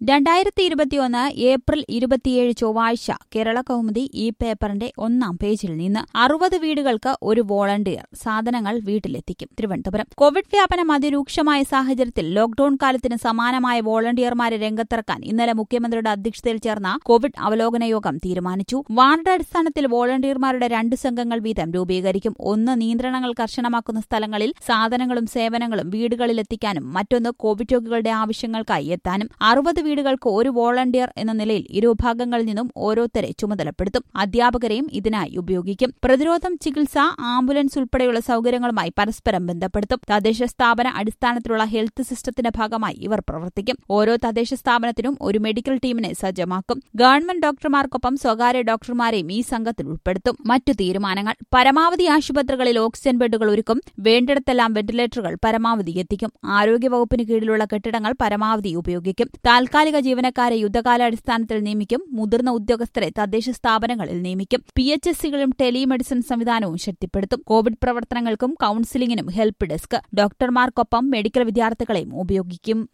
രണ്ടായിരത്തി ഇരുപത്തിയൊന്ന് ഏപ്രിൽ ഇരുപത്തിയേഴ് ചൊവ്വാഴ്ച കേരള കൗമുദി ഈ പേപ്പറിന്റെ ഒന്നാം പേജിൽ നിന്ന് അറുപത് വീടുകൾക്ക് ഒരു വോളണ്ടിയർ സാധനങ്ങൾ വീട്ടിലെത്തിക്കും തിരുവനന്തപുരം കോവിഡ് വ്യാപനം അതിരൂക്ഷമായ സാഹചര്യത്തിൽ ലോക്ഡൌൺ കാലത്തിന് സമാനമായ വോളണ്ടിയർമാരെ രംഗത്തിറക്കാൻ ഇന്നലെ മുഖ്യമന്ത്രിയുടെ അധ്യക്ഷതയിൽ ചേർന്ന കോവിഡ് അവലോകന യോഗം തീരുമാനിച്ചു വാർഡ് അടിസ്ഥാനത്തിൽ വോളണ്ടിയർമാരുടെ രണ്ട് സംഘങ്ങൾ വീതം രൂപീകരിക്കും ഒന്ന് നിയന്ത്രണങ്ങൾ കർശനമാക്കുന്ന സ്ഥലങ്ങളിൽ സാധനങ്ങളും സേവനങ്ങളും വീടുകളിലെത്തിക്കാനും മറ്റൊന്ന് കോവിഡ് രോഗികളുടെ ആവശ്യങ്ങൾക്കായി എത്താനും അറുപത് വീടുകൾക്ക് ഒരു വോളണ്ടിയർ എന്ന നിലയിൽ ഇരുവിഭാഗങ്ങളിൽ നിന്നും ഓരോരുത്തരെ ചുമതലപ്പെടുത്തും അധ്യാപകരെയും ഇതിനായി ഉപയോഗിക്കും പ്രതിരോധം ചികിത്സ ആംബുലൻസ് ഉൾപ്പെടെയുള്ള സൌകര്യങ്ങളുമായി പരസ്പരം ബന്ധപ്പെടുത്തും തദ്ദേശ സ്ഥാപന അടിസ്ഥാനത്തിലുള്ള ഹെൽത്ത് സിസ്റ്റത്തിന്റെ ഭാഗമായി ഇവർ പ്രവർത്തിക്കും ഓരോ തദ്ദേശ സ്ഥാപനത്തിനും ഒരു മെഡിക്കൽ ടീമിനെ സജ്ജമാക്കും ഗവൺമെന്റ് ഡോക്ടർമാർക്കൊപ്പം സ്വകാര്യ ഡോക്ടർമാരെയും ഈ സംഘത്തിൽ ഉൾപ്പെടുത്തും മറ്റു തീരുമാനങ്ങൾ പരമാവധി ആശുപത്രികളിൽ ഓക്സിജൻ ബെഡുകൾ ഒരുക്കും വേണ്ടിടത്തെല്ലാം വെന്റിലേറ്ററുകൾ പരമാവധി എത്തിക്കും ആരോഗ്യവകുപ്പിന് കീഴിലുള്ള കെട്ടിടങ്ങൾ പരമാവധി ഉപയോഗിക്കും താൽക്കാലിക ജീവനക്കാരെ യുദ്ധകാലാടിസ്ഥാനത്തിൽ നിയമിക്കും മുതിർന്ന ഉദ്യോഗസ്ഥരെ തദ്ദേശ സ്ഥാപനങ്ങളിൽ നിയമിക്കും പി എച്ച് എസ് സികളും ടെലിമെഡിസിൻ സംവിധാനവും ശക്തിപ്പെടുത്തും കോവിഡ് പ്രവർത്തനങ്ങൾക്കും കൌൺസിലിംഗിനും ഹെൽപ്പ് ഡെസ്ക് ഡോക്ടർമാർക്കൊപ്പം മെഡിക്കൽ വിദ്യാർത്ഥികളെയും ഉപയോഗിക്കും